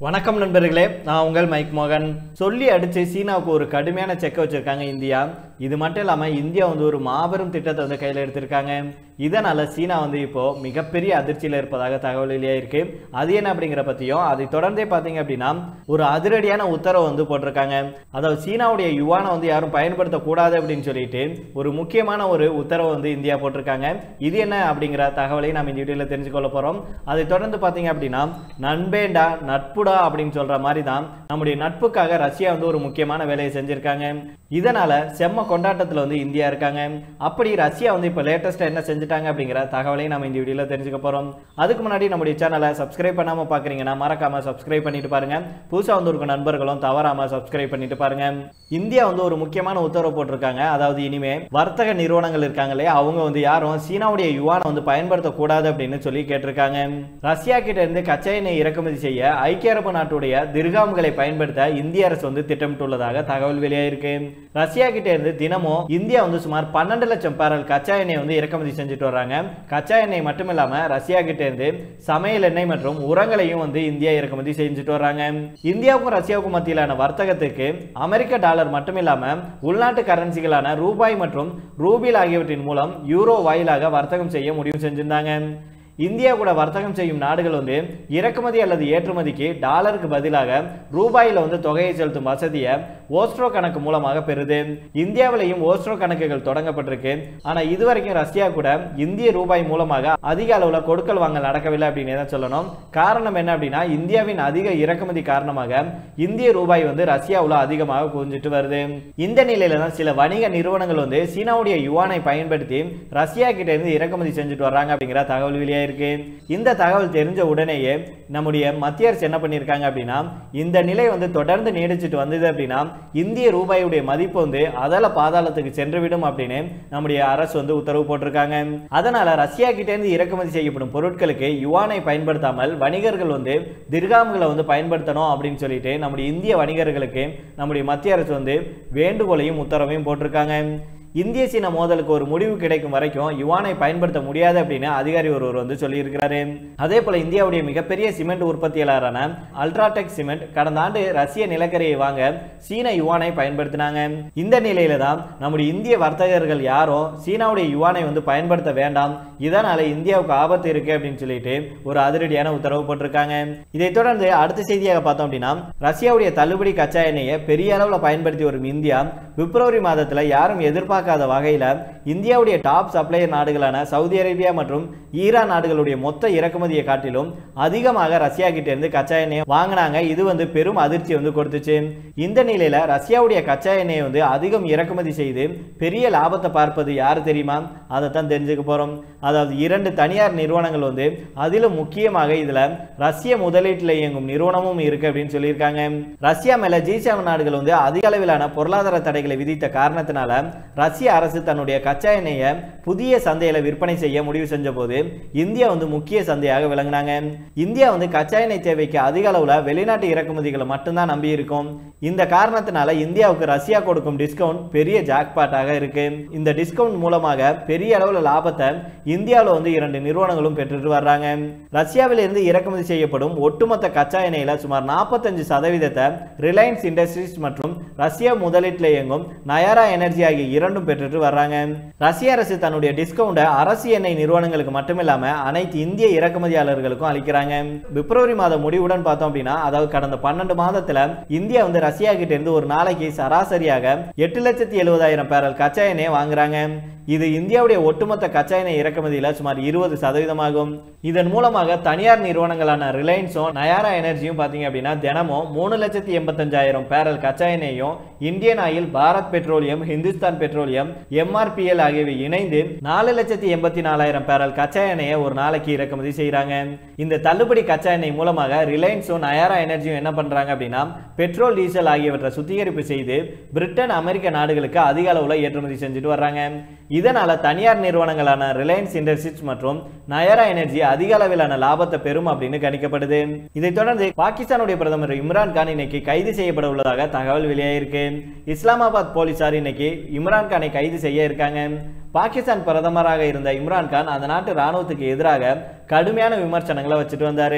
வணக்கம் நண்பர்களே நான் உங்கள் மைக் மோகன் சொல்லி அடிச்சு சீனாவுக்கு ஒரு கடுமையான செக் வச்சிருக்காங்க இந்தியா இது மட்டும் இல்லாமல் இந்தியா வந்து ஒரு மாபெரும் திட்டத்தை வந்து கையில் எடுத்திருக்காங்க இதனால சீனா வந்து இப்போ மிகப்பெரிய அதிர்ச்சியில் இருப்பதாக தகவல் வெளியாயிருக்கு அது என்ன அப்படிங்கிற பற்றியும் அதை தொடர்ந்தே பார்த்தீங்க அப்படின்னா ஒரு அதிரடியான உத்தரவு வந்து போட்டிருக்காங்க அதாவது சீனாவுடைய யுவானை வந்து யாரும் பயன்படுத்தக்கூடாது அப்படின்னு சொல்லிட்டு ஒரு முக்கியமான ஒரு உத்தரவு வந்து இந்தியா போட்டிருக்காங்க இது என்ன அப்படிங்கிற தகவலை நம்ம இந்த வீடியோவில் தெரிஞ்சுக்கொள்ள போகிறோம் அதை தொடர்ந்து பார்த்தீங்க அப்படின்னா நண்பேண்டா நட்புடா அப்படின்னு சொல்ற மாதிரி தான் நம்முடைய நட்புக்காக ரஷ்யா வந்து ஒரு முக்கியமான வேலையை செஞ்சிருக்காங்க இதனால செம்ம கொண்டாட்டத்தில் வந்து இந்தியா இருக்காங்க அப்படி ரஷ்யா வந்து இப்போ லேட்டஸ்ட்டாக என்ன செஞ்சுட்டாங்க அப்படிங்கிற தகவலையும் நம்ம இந்த வீடியோவில் தெரிஞ்சுக்க போகிறோம் அதுக்கு முன்னாடி நம்முடைய சேனலை சப்ஸ்கிரைப் பண்ணாமல் பார்க்குறீங்கன்னா மறக்காம சப்ஸ்கிரைப் பண்ணிட்டு பாருங்க புதுசாக வந்து இருக்க நண்பர்களும் தவறாம சப்ஸ்கிரைப் பண்ணிட்டு பாருங்க இந்தியா வந்து ஒரு முக்கியமான உத்தரவு போட்டிருக்காங்க அதாவது இனிமே வர்த்தக நிறுவனங்கள் இருக்காங்களே அவங்க வந்து யாரும் சீனாவுடைய யுவானை வந்து பயன்படுத்தக்கூடாது அப்படின்னு சொல்லி கேட்டிருக்காங்க ரஷ்யா கிட்ட இருந்து கச்சா எண்ணெய் இறக்குமதி செய்ய ஐக்கிய அரபு நாட்டுடைய திர்காம்களை பயன்படுத்த இந்திய அரசு வந்து திட்டமிட்டுள்ளதாக தகவல் வெளியாயிருக்கு ரஷ்யா கிட்ட இருந்து தினமும் இந்தியா வந்து சுமார் பன்னெண்டு லட்சம் பேரல் கச்சா எண்ணெய் வந்து இறக்குமதி செஞ்சுட்டு வர்றாங்க கச்சா எண்ணெய் மட்டும் இல்லாம ரஷ்யா கிட்ட இருந்து சமையல் எண்ணெய் மற்றும் உரங்களையும் வந்து இந்தியா இறக்குமதி செஞ்சுட்டு வர்றாங்க இந்தியாவுக்கும் ரஷ்யாவுக்கும் மத்தியிலான வர்த்தகத்துக்கு அமெரிக்க டாலர் மட்டும் இல்லாம உள்நாட்டு கரன்சிகளான ரூபாய் மற்றும் ரூபில் ஆகியவற்றின் மூலம் யூரோ வாயிலாக வர்த்தகம் செய்ய முடிவு செஞ்சிருந்தாங்க இந்தியா கூட வர்த்தகம் செய்யும் நாடுகள் வந்து இறக்குமதி அல்லது ஏற்றுமதிக்கு டாலருக்கு பதிலாக ரூபாயில் வந்து தொகையை செலுத்தும் வசதியை ஓஸ்ட்ரோ கணக்கு மூலமாக பெறுது இந்தியாவிலையும் ஓஸ்ட்ரோ கணக்குகள் தொடங்கப்பட்டிருக்கு ஆனால் இதுவரைக்கும் ரஷ்யா கூட இந்திய ரூபாய் மூலமாக அதிக அளவில் கொடுக்கல் வாங்கல் நடக்கவில்லை அப்படின்னு தான் சொல்லணும் காரணம் என்ன அப்படின்னா இந்தியாவின் அதிக இறக்குமதி காரணமாக இந்திய ரூபாய் வந்து ரஷ்யாவில் அதிகமாக குவிஞ்சிட்டு வருது இந்த நிலையில தான் சில வணிக நிறுவனங்கள் வந்து சீனாவுடைய யுவானை பயன்படுத்தி ரஷ்யா கிட்ட இருந்து இறக்குமதி செஞ்சுட்டு வர்றாங்க அப்படிங்கிற தகவல் வெளியாயிருக்கு இந்த தகவல் தெரிஞ்ச உடனேயே நம்முடைய மத்திய அரசு என்ன பண்ணியிருக்காங்க அப்படின்னா இந்த நிலை வந்து தொடர்ந்து நீடிச்சிட்டு வந்தது அப்படின்னா இந்திய ரூபாயுடைய மதிப்பு வந்து அதல பாதாளத்துக்கு சென்றுவிடும் அப்படின்னு நம்முடைய அரசு வந்து உத்தரவு போட்டிருக்காங்க அதனால ரஷ்யா கிட்ட இருந்து இறக்குமதி செய்யப்படும் பொருட்களுக்கு யுவானை பயன்படுத்தாமல் வணிகர்கள் வந்து திர்காம்களை வந்து பயன்படுத்தணும் அப்படின்னு சொல்லிட்டு நம்முடைய இந்திய வணிகர்களுக்கு நம்முடைய மத்திய அரசு வந்து வேண்டுகோளையும் உத்தரவையும் போட்டிருக்காங்க இந்திய சீன மோதலுக்கு ஒரு முடிவு கிடைக்கும் வரைக்கும் யுவானை பயன்படுத்த முடியாது அப்படின்னு அதிகாரி ஒருவர் வந்து சொல்லியிருக்கிறாரு அதே போல இந்தியாவுடைய மிகப்பெரிய சிமெண்ட் உற்பத்தியாளரான அல்ட்ராடெக் சிமெண்ட் கடந்த ஆண்டு ரஷ்ய நிலக்கரியை வாங்க சீன யுவானை பயன்படுத்தினாங்க இந்த நிலையில தான் நம்முடைய இந்திய வர்த்தகர்கள் யாரும் சீனாவுடைய யுவானை வந்து பயன்படுத்த வேண்டாம் இதனால இந்தியாவுக்கு ஆபத்து இருக்கு அப்படின்னு சொல்லிட்டு ஒரு அதிரடியான உத்தரவு போட்டிருக்காங்க இதை தொடர்ந்து அடுத்த செய்தியாக பார்த்தோம் அப்படின்னா ரஷ்யாவுடைய தள்ளுபடி கச்சா எண்ணெயை பெரிய அளவில் பயன்படுத்தி வரும் இந்தியா பிப்ரவரி மாதத்தில் யாரும் எதிர்பார்க்காத வகையில் இந்தியாவுடைய டாப் சப்ளையர் நாடுகளான சவுதி அரேபியா மற்றும் ஈரான் நாடுகளுடைய மொத்த இறக்குமதியை காட்டிலும் அதிகமாக ரஷ்யா கிட்ட இருந்து கச்சா எண்ணெயை வாங்கினாங்க இது வந்து பெரும் அதிர்ச்சி வந்து கொடுத்துச்சு இந்த நிலையில ரஷ்யாவுடைய கச்சா எண்ணெயை வந்து அதிகம் இறக்குமதி செய்து பெரிய லாபத்தை பார்ப்பது யார் தெரியுமா அதை தான் தெரிஞ்சுக்க போறோம் அதாவது இரண்டு தனியார் நிறுவனங்கள் வந்து அதிலும் முக்கியமாக இதுல ரஷ்ய முதலீட்டில் இயங்கும் நிறுவனமும் இருக்கு அப்படின்னு சொல்லியிருக்காங்க ரஷ்யா மேல ஜி செவன் நாடுகள் வந்து அதிக அளவிலான பொருளாதார தடைகளை விதித்த காரணத்தினால ரஷ்ய அரசு தன்னுடைய கச்சா எண்ணெயை புதிய சந்தையில விற்பனை செய்ய முடிவு செஞ்ச போது இந்தியா வந்து முக்கிய சந்தையாக விளங்கினாங்க இந்தியா வந்து கச்சா எண்ணெய் தேவைக்கு அதிக அளவுல வெளிநாட்டு இறக்குமதிகளை மட்டும்தான் நம்பி இருக்கும் இந்த காரணத்தினால இந்தியாவுக்கு ரஷ்யா கொடுக்கும் டிஸ்கவுண்ட் பெரிய ஜாக்பாட்டாக இருக்கு இந்த டிஸ்கவுண்ட் மூலமாக பெரிய அளவுல லாபத்தை இந்தியாவில் வந்து இரண்டு நிறுவனங்களும் பெற்றுட்டு வர்றாங்க ரஷ்யாவில் இருந்து இறக்குமதி செய்யப்படும் ஒட்டுமொத்த கச்சா எண்ணெயில சுமார் நாற்பத்தஞ்சு சதவீதத்தை ரிலையன்ஸ் இண்டஸ்ட்ரீஸ் மற்றும் ரஷ்யா முதலீட்டில் இயங்கும் நயாரா எனர்ஜி ஆகிய இரண்டும் பெற்றுட்டு வர்றாங்க ரஷ்ய அரசு தன்னுடைய டிஸ்கவுண்டை அரசு எண்ணெய் நிறுவனங்களுக்கு மட்டுமில்லாம அனைத்து இந்திய இறக்குமதியாளர்களுக்கும் அளிக்கிறாங்க பிப்ரவரி மாத முடிவுடன் பார்த்தோம் அப்படின்னா அதாவது கடந்த பன்னெண்டு மாதத்துல இந்தியா வந்து ரஷ்யா கிட்ட இருந்து ஒரு நாளைக்கு சராசரியாக எட்டு லட்சத்தி எழுபதாயிரம் பேரல் கச்சா எண்ணெய் வாங்குறாங்க இது இந்தியாவுடைய ஒட்டுமொத்த கச்சா எண்ணெய் இறக்குமதியில சுமார் இருபது சதவீதமாகும் இதன் மூலமாக தனியார் நிறுவனங்களான ரிலையன்ஸும் நயாரா எனர்ஜியும் பார்த்தீங்க அப்படின்னா தினமும் மூணு லட்சத்தி எண்பத்தஞ்சாயிரம் பேரல் கச்சா எண்ணெயும் Indian Oil Bharat Petroleum Hindustan Petroleum MRPL ஆகியவை இணைந்து நாலு லட்சத்தி எண்பத்தி நாலாயிரம் பேரல் கச்சா எண்ணெயை ஒரு நாளைக்கு இறக்குமதி செய்கிறாங்க இந்த தள்ளுபடி கச்சா எண்ணெய் மூலமாக ரிலையன்ஸும் நயாரா எனர்ஜியும் என்ன பண்றாங்க அப்படின்னா பெட்ரோல் டீசல் ஆகியவற்றை சுத்திகரிப்பு செய்து பிரிட்டன் அமெரிக்க நாடுகளுக்கு அதிக அளவில் ஏற்றுமதி செஞ்சுட்டு வர்றாங்க இதனால தனியார் நிறுவனங்களான ரிலையன்ஸ் இண்டஸ்ட்ரீஸ் மற்றும் நயரா எனர்ஜி அதிக அளவிலான லாபத்தை பெறும் அப்படின்னு கணிக்கப்படுது இதைத் தொடர்ந்து பாகிஸ்தானுடைய பிரதமர் இம்ரான் கான் இன்னைக்கு கைது செய்யப்பட உள்ளதாக தகவல் வெளியாயிருக்கு இஸ்லாமாபாத் போலீசார் இன்னைக்கு இம்ரான் கானை கைது செய்ய இருக்காங்க பாகிஸ்தான் பிரதமராக இருந்த இம்ரான் கான் அந்த நாட்டு ராணுவத்துக்கு எதிராக கடுமையான விமர்சனங்களை வச்சுட்டு வந்தாரு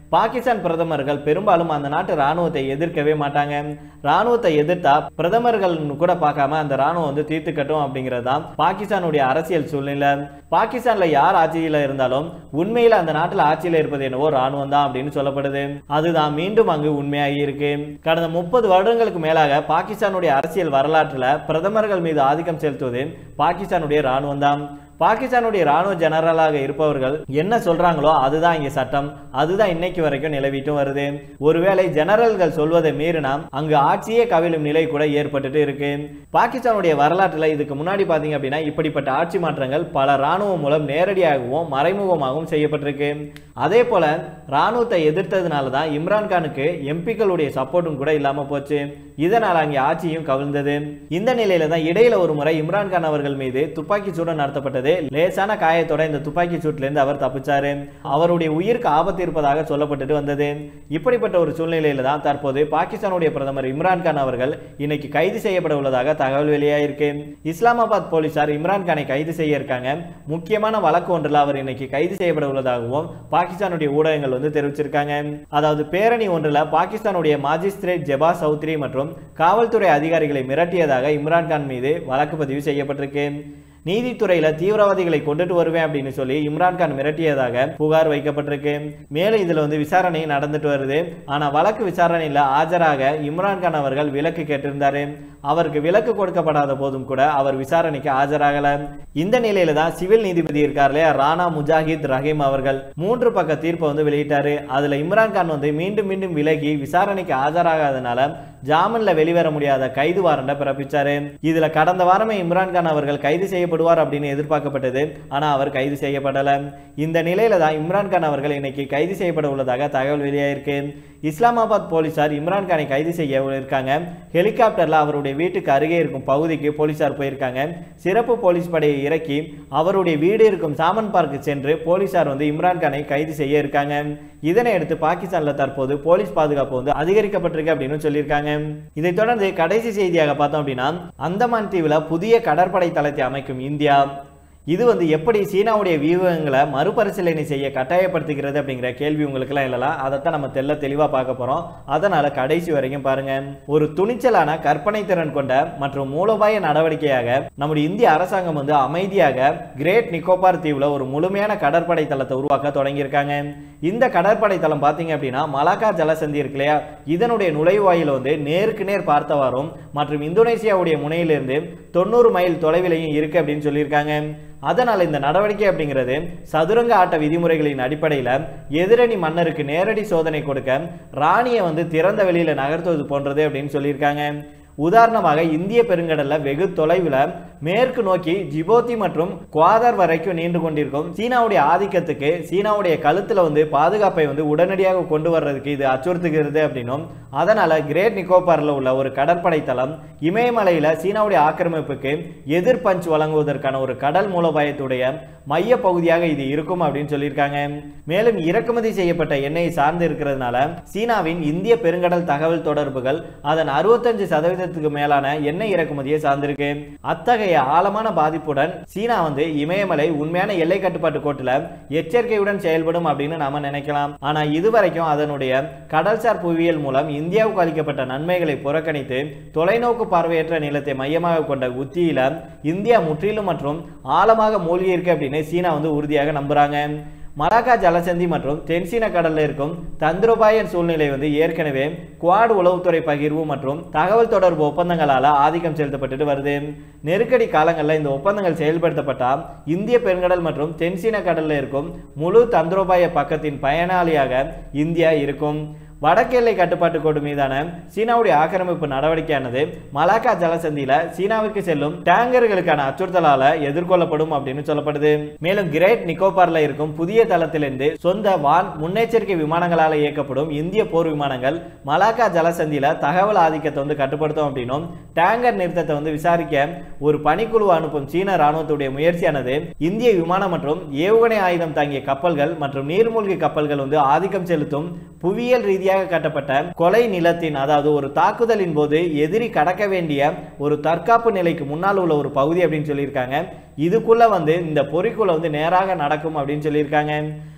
பாகிஸ்தான் பிரதமர்கள் பெரும்பாலும் அந்த நாட்டு ராணுவத்தை எதிர்க்கவே மாட்டாங்க ராணுவத்தை எதிர்த்தா பிரதமர்கள் கூட பார்க்காம அந்த ராணுவம் வந்து தீர்த்துக்கட்டும் அப்படிங்கிறது தான் பாகிஸ்தானுடைய அரசியல் சூழ்நிலை பாகிஸ்தான்ல யார் ஆட்சியில இருந்தாலும் உண்மையில அந்த நாட்டுல ஆட்சியில இருப்பது என்னவோ ராணுவம் தான் அப்படின்னு சொல்லப்படுது அதுதான் மீண்டும் அங்கு உண்மையாகி இருக்கு கடந்த முப்பது வருடங்களுக்கு மேலாக பாகிஸ்தானுடைய அரசியல் வரலாற்றுல பிரதமர்கள் மீது ஆதிக்கம் செலுத்துவது பாகிஸ்தானுடைய ராணுவம் தான் பாகிஸ்தானுடைய ராணுவ ஜெனரலாக இருப்பவர்கள் என்ன சொல்றாங்களோ அதுதான் இங்க சட்டம் அதுதான் இன்னைக்கு வரைக்கும் நிலவிட்டும் வருது ஒருவேளை ஜெனரல்கள் சொல்வதை மீறினா அங்கு ஆட்சியே கவிழும் நிலை கூட ஏற்பட்டுட்டு இருக்கு பாகிஸ்தானுடைய வரலாற்றுல இதுக்கு முன்னாடி பாத்தீங்க அப்படின்னா இப்படிப்பட்ட ஆட்சி மாற்றங்கள் பல ராணுவம் மூலம் நேரடியாகவும் மறைமுகமாகவும் செய்யப்பட்டிருக்கு அதே போல ராணுவத்தை எதிர்த்ததுனால தான் இம்ரான்கானுக்கு எம்பிக்களுடைய சப்போர்ட்டும் கூட இல்லாம போச்சு இதனால் அங்கே ஆட்சியும் கவிழ்ந்தது இந்த நிலையில தான் இடையில ஒரு முறை இம்ரான்கான் அவர்கள் மீது துப்பாக்கி சூடு நடத்தப்பட்டது லேசான காயத்தோட இந்த துப்பாக்கி சூட்ல இருந்து அவர் தப்பிச்சாரு அவருடைய உயிருக்கு ஆபத்து இருப்பதாக சொல்லப்பட்டுட்டு வந்தது இப்படிப்பட்ட ஒரு சூழ்நிலையில தான் தற்போது பாகிஸ்தானுடைய பிரதமர் இம்ரான்கான் அவர்கள் இன்னைக்கு கைது செய்யப்பட உள்ளதாக தகவல் வெளியாயிருக்கு இஸ்லாமாபாத் போலீசார் இம்ரான்கானை கைது செய்ய இருக்காங்க முக்கியமான வழக்கு ஒன்றில் அவர் இன்னைக்கு கைது செய்யப்பட உள்ளதாகவும் பாகிஸ்தானுடைய ஊடகங்கள் வந்து தெரிவிச்சிருக்காங்க அதாவது பேரணி ஒன்றில் பாகிஸ்தானுடைய மாஜிஸ்திரேட் ஜெபா சௌத்ரி மற்றும் காவல்துறை அதிகாரிகளை மிரட்டியதாக இம்ரான்கான் மீது வழக்கு பதிவு செய்யப்பட்டிருக்கு நீதித்துறையில தீவிரவாதிகளை கொண்டுட்டு வருவேன் அப்படின்னு சொல்லி இம்ரான்கான் மிரட்டியதாக புகார் வைக்கப்பட்டிருக்கு மேலும் இதுல வந்து விசாரணை நடந்துட்டு வருது ஆனா வழக்கு விசாரணையில ஆஜராக இம்ரான்கான் அவர்கள் விலக்கு கேட்டிருந்தாரு அவருக்கு விலக்கு கொடுக்கப்படாத போதும் கூட அவர் விசாரணைக்கு ஆஜராகல இந்த நிலையில தான் சிவில் நீதிபதி இருக்கார் இல்லையா ராணா முஜாஹித் ரஹீம் அவர்கள் மூன்று பக்க தீர்ப்பை வந்து வெளியிட்டாரு அதுல இம்ரான்கான் வந்து மீண்டும் மீண்டும் விலகி விசாரணைக்கு ஆஜராகாதனால ஜாமீன்ல வெளிவர முடியாத கைது வாரண்டை பிறப்பிச்சாரு இதுல கடந்த வாரமே இம்ரான்கான் அவர்கள் கைது செய்யப்படுவார் அப்படின்னு எதிர்பார்க்கப்பட்டது ஆனா அவர் கைது செய்யப்படல இந்த நிலையில தான் இம்ரான்கான் அவர்கள் இன்னைக்கு கைது செய்யப்பட உள்ளதாக தகவல் வெளியாயிருக்கு இஸ்லாமாபாத் போலீசார் இம்ரான்கானை கைது செய்ய இருக்காங்க ஹெலிகாப்டர்ல அவருடைய வீட்டுக்கு அருகே இருக்கும் பகுதிக்கு போலீசார் போயிருக்காங்க சிறப்பு போலீஸ் படையை இறக்கி அவருடைய வீடு இருக்கும் சாமன் பார்க்கு சென்று போலீசார் வந்து இம்ரான்கானை கைது செய்ய இருக்காங்க இதனை அடுத்து பாகிஸ்தான்ல தற்போது போலீஸ் பாதுகாப்பு வந்து அதிகரிக்கப்பட்டிருக்கு அப்படின்னு சொல்லியிருக்காங்க இதைத் தொடர்ந்து கடைசி செய்தியாக பார்த்தோம் அப்படின்னா அந்தமான் தீவுல புதிய கடற்படை தளத்தை அமைக்கும் இந்தியா இது வந்து எப்படி சீனாவுடைய வியூகங்களை மறுபரிசீலனை செய்ய கட்டாயப்படுத்துகிறது அப்படிங்கிற கேள்வி உங்களுக்குலாம் இல்லலாம் அதைத்தான் நம்ம தெல்ல தெளிவாக பார்க்க போகிறோம் அதனால கடைசி வரைக்கும் பாருங்க ஒரு துணிச்சலான கற்பனை திறன் கொண்ட மற்றும் மூலோபாய நடவடிக்கையாக நம்முடைய இந்திய அரசாங்கம் வந்து அமைதியாக கிரேட் நிக்கோபார் தீவில் ஒரு முழுமையான கடற்படை தளத்தை உருவாக்க தொடங்கியிருக்காங்க இந்த கடற்படை தளம் பார்த்தீங்க அப்படின்னா மலாக்கா ஜலசந்தி இருக்கு இல்லையா இதனுடைய நுழைவாயில் வந்து நேருக்கு நேர் பார்த்தவாறும் மற்றும் இந்தோனேசியாவுடைய முனையிலிருந்து தொண்ணூறு மைல் தொலைவிலையும் இருக்கு அப்படின்னு சொல்லியிருக்காங்க அதனால் இந்த நடவடிக்கை அப்படிங்கிறது சதுரங்க ஆட்ட விதிமுறைகளின் அடிப்படையில் எதிரணி மன்னருக்கு நேரடி சோதனை கொடுக்க ராணியை வந்து திறந்த வெளியில நகர்த்துவது போன்றது அப்படின்னு சொல்லியிருக்காங்க உதாரணமாக இந்திய பெருங்கடல்ல வெகு தொலைவில் மேற்கு நோக்கி ஜிபோத்தி மற்றும் குவாதர் வரைக்கும் நீண்டு கொண்டிருக்கும் சீனாவுடைய ஆதிக்கத்துக்கு சீனாவுடைய கழுத்துல வந்து பாதுகாப்பை வந்து உடனடியாக கொண்டு வர்றதுக்கு இது அச்சுறுத்துகிறது அப்படின்னும் அதனால கிரேட் நிக்கோபார்ல உள்ள ஒரு கடற்படை தளம் இமயமலையில சீனாவுடைய ஆக்கிரமிப்புக்கு எதிர் பஞ்ச் வழங்குவதற்கான ஒரு கடல் மூலோபாயத்துடைய மைய பகுதியாக இது இருக்கும் அப்படின்னு சொல்லியிருக்காங்க மேலும் இறக்குமதி செய்யப்பட்ட எண்ணெயை சார்ந்து இருக்கிறதுனால சீனாவின் இந்திய பெருங்கடல் தகவல் தொடர்புகள் அதன் அறுபத்தஞ்சு சதவீதத்துக்கு மேலான எண்ணெய் இறக்குமதியை சார்ந்திருக்கு அத்தகைய ஆழமான பாதிப்புடன் சீனா வந்து இமயமலை உண்மையான எல்லை கட்டுப்பாட்டு கோட்டுல எச்சரிக்கையுடன் செயல்படும் அப்படின்னு நாம நினைக்கலாம் ஆனா இதுவரைக்கும் அதனுடைய கடல்சார் புவியியல் மூலம் இந்தியாவுக்கு அளிக்கப்பட்ட நன்மைகளை புறக்கணித்து தொலைநோக்கு பார்வையற்ற நிலத்தை மையமாக கொண்ட உத்தியில இந்தியா முற்றிலும் மற்றும் ஆழமாக மூழ்கி இருக்கு அப்படின்னு சீனா வந்து உறுதியாக நம்புறாங்க மலாக்கா ஜலசந்தி மற்றும் தென்சீன கடல்ல இருக்கும் தந்திரோபாய சூழ்நிலை வந்து ஏற்கனவே குவாட் உளவுத்துறை பகிர்வு மற்றும் தகவல் தொடர்பு ஒப்பந்தங்களால ஆதிக்கம் செலுத்தப்பட்டுட்டு வருது நெருக்கடி காலங்களில் இந்த ஒப்பந்தங்கள் செயல்படுத்தப்பட்டா இந்திய பெருங்கடல் மற்றும் தென்சீன கடல்ல இருக்கும் முழு தந்திரோபாய பக்கத்தின் பயனாளியாக இந்தியா இருக்கும் வடக்கு எல்லை கட்டுப்பாட்டு கோடு மீதான சீனாவுடைய ஆக்கிரமிப்பு நடவடிக்கையானது மலாக்கா ஜலசந்தியில சீனாவுக்கு செல்லும் டேங்கர்களுக்கான அச்சுறுத்தலால எதிர்கொள்ளப்படும் அப்படின்னு சொல்லப்படுது மேலும் கிரேட் நிக்கோபார்ல இருக்கும் புதிய தளத்திலிருந்து சொந்த வான் முன்னெச்சரிக்கை விமானங்களால இயக்கப்படும் இந்திய போர் விமானங்கள் மலாக்கா ஜலசந்தியில தகவல் ஆதிக்கத்தை வந்து கட்டுப்படுத்தும் அப்படின்னும் டேங்கர் நிறுத்தத்தை வந்து விசாரிக்க ஒரு பணிக்குழு அனுப்பும் சீன ராணுவத்துடைய முயற்சியானது இந்திய விமானம் மற்றும் ஏவுகணை ஆயுதம் தாங்கிய கப்பல்கள் மற்றும் நீர்மூழ்கி கப்பல்கள் வந்து ஆதிக்கம் செலுத்தும் புவியியல் ரீதியாக கட்டப்பட்ட கொலை நிலத்தின் அதாவது ஒரு தாக்குதலின் போது எதிரி கடக்க வேண்டிய ஒரு தற்காப்பு நிலைக்கு முன்னால் உள்ள ஒரு பகுதி அப்படின்னு சொல்லியிருக்காங்க இதுக்குள்ள வந்து இந்த பொறிக்குள்ள வந்து நேராக நடக்கும் அப்படின்னு சொல்லியிருக்காங்க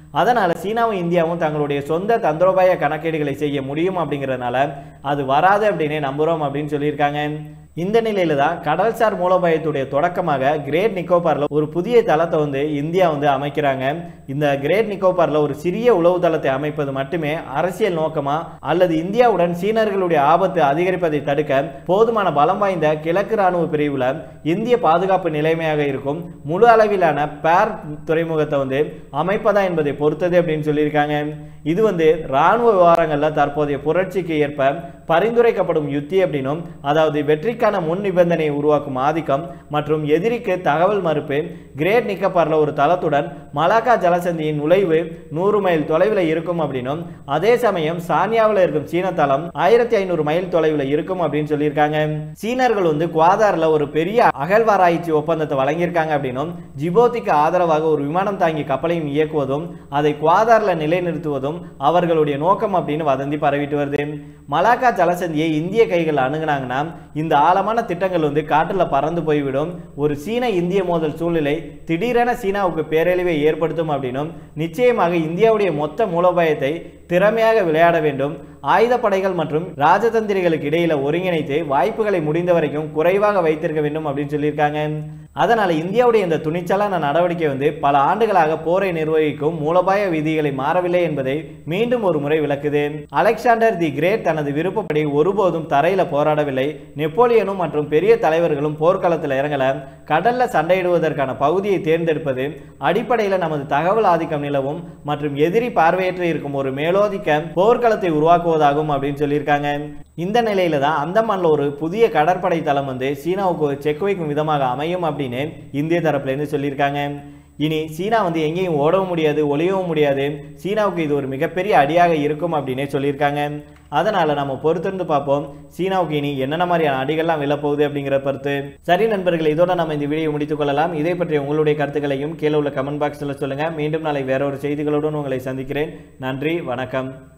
அதனால சீனாவும் இந்தியாவும் தங்களுடைய சொந்த தந்திரோபாய கணக்கீடுகளை செய்ய முடியும் அப்படிங்கிறதுனால அது வராது அப்படின்னே நம்புறோம் அப்படின்னு சொல்லியிருக்காங்க இந்த நிலையில தான் கடல்சார் மூலோபாயத்துடைய தொடக்கமாக கிரேட் நிக்கோபார்ல ஒரு புதிய தளத்தை வந்து இந்தியா வந்து அமைக்கிறாங்க இந்த கிரேட் நிக்கோபார்ல ஒரு சிறிய உளவு தளத்தை அமைப்பது மட்டுமே அரசியல் நோக்கமா அல்லது இந்தியாவுடன் சீனர்களுடைய ஆபத்து அதிகரிப்பதை தடுக்க போதுமான பலம் வாய்ந்த கிழக்கு ராணுவ பிரிவுல இந்திய பாதுகாப்பு நிலைமையாக இருக்கும் முழு அளவிலான பேர் துறைமுகத்தை வந்து அமைப்பதா என்பதை பொறுத்தது அப்படின்னு சொல்லியிருக்காங்க இது வந்து ராணுவ விவகாரங்கள்ல தற்போதைய புரட்சிக்கு ஏற்ப பரிந்துரைக்கப்படும் யுத்தி அப்படின்னும் அதாவது வெற்றிக்கான முன் நிபந்தனையை உருவாக்கும் ஆதிக்கம் மற்றும் எதிரிக்கு தகவல் மறுப்பு கிரேட் நிக்கப்பார்ல ஒரு தளத்துடன் மலாக்கா ஜலசந்தியின் நுழைவு நூறு மைல் தொலைவில் இருக்கும் அப்படின்னும் அதே சமயம் சானியாவில் இருக்கும் சீன தளம் ஆயிரத்தி ஐநூறு மைல் தொலைவில் இருக்கும் அப்படின்னு சொல்லியிருக்காங்க சீனர்கள் வந்து குவாதாரில் ஒரு பெரிய அகழ்வாராய்ச்சி ஒப்பந்தத்தை வழங்கியிருக்காங்க அப்படின்னும் ஜிபோத்திக்கு ஆதரவாக ஒரு விமானம் தாங்கி கப்பலையும் இயக்குவதும் அதை குவாதாரில் நிலைநிறுத்துவதும் அவர்களுடைய நோக்கம் அப்படின்னு வதந்தி பரவிட்டு வருது மலாக்கா ஜலசந்தியை இந்திய கைகள் அணுகுனாங்கன்னா இந்த ஆழமான திட்டங்கள் வந்து காற்றில் பறந்து போய்விடும் ஒரு சீன இந்திய மோதல் சூழ்நிலை திடீரென சீனாவுக்கு பேரழிவை ஏற்படுத்தும் அப்படின்னும் நிச்சயமாக இந்தியாவுடைய மொத்த மூலோபாயத்தை திறமையாக விளையாட வேண்டும் ஆயுதப்படைகள் மற்றும் ராஜதந்திரிகளுக்கு இடையில ஒருங்கிணைத்து வாய்ப்புகளை முடிந்த வரைக்கும் குறைவாக வைத்திருக்க வேண்டும் அப்படின்னு சொல்லியிருக்காங்க அதனால இந்தியாவுடைய இந்த துணிச்சலான நடவடிக்கை வந்து பல ஆண்டுகளாக போரை நிர்வகிக்கும் மூலோபாய விதிகளை மாறவில்லை என்பதை மீண்டும் ஒரு முறை விளக்குது அலெக்சாண்டர் தி கிரேட் தனது விருப்பப்படி ஒருபோதும் தரையில போராடவில்லை நெப்போலியனும் மற்றும் பெரிய தலைவர்களும் போர்க்களத்தில் இறங்கல கடல்ல சண்டையிடுவதற்கான பகுதியை தேர்ந்தெடுப்பது அடிப்படையில் நமது தகவல் ஆதிக்கம் நிலவும் மற்றும் எதிரி பார்வையற்று இருக்கும் ஒரு மேலோதிக்க போர்க்களத்தை உருவாக்குவதாகும் அப்படின்னு சொல்லியிருக்காங்க இந்த நிலையில தான் அந்தமான்ல ஒரு புதிய கடற்படை தளம் வந்து சீனாவுக்கு செக் வைக்கும் விதமாக அமையும் அப்படின்னு இந்திய தரப்புல இருந்து சொல்லியிருக்காங்க இனி சீனா வந்து எங்கேயும் ஓடவும் முடியாது ஒளியவும் முடியாது சீனாவுக்கு இது ஒரு மிகப்பெரிய அடியாக இருக்கும் அப்படின்னே சொல்லியிருக்காங்க அதனால நம்ம பொறுத்திருந்து பார்ப்போம் சீனாவுக்கு இனி என்னென்ன மாதிரியான அடிகள்லாம் விழப்போகுது அப்படிங்கிற பொறுத்து சரி நண்பர்கள் இதோட நம்ம இந்த வீடியோ முடித்துக் கொள்ளலாம் இதை பற்றி உங்களுடைய கருத்துக்களையும் கீழே உள்ள கமெண்ட் பாக்ஸில் சொல்லுங்க மீண்டும் நாளை வேற ஒரு செய்திகளுடன் உங்களை சந்திக்கிறேன் நன்றி வணக்கம்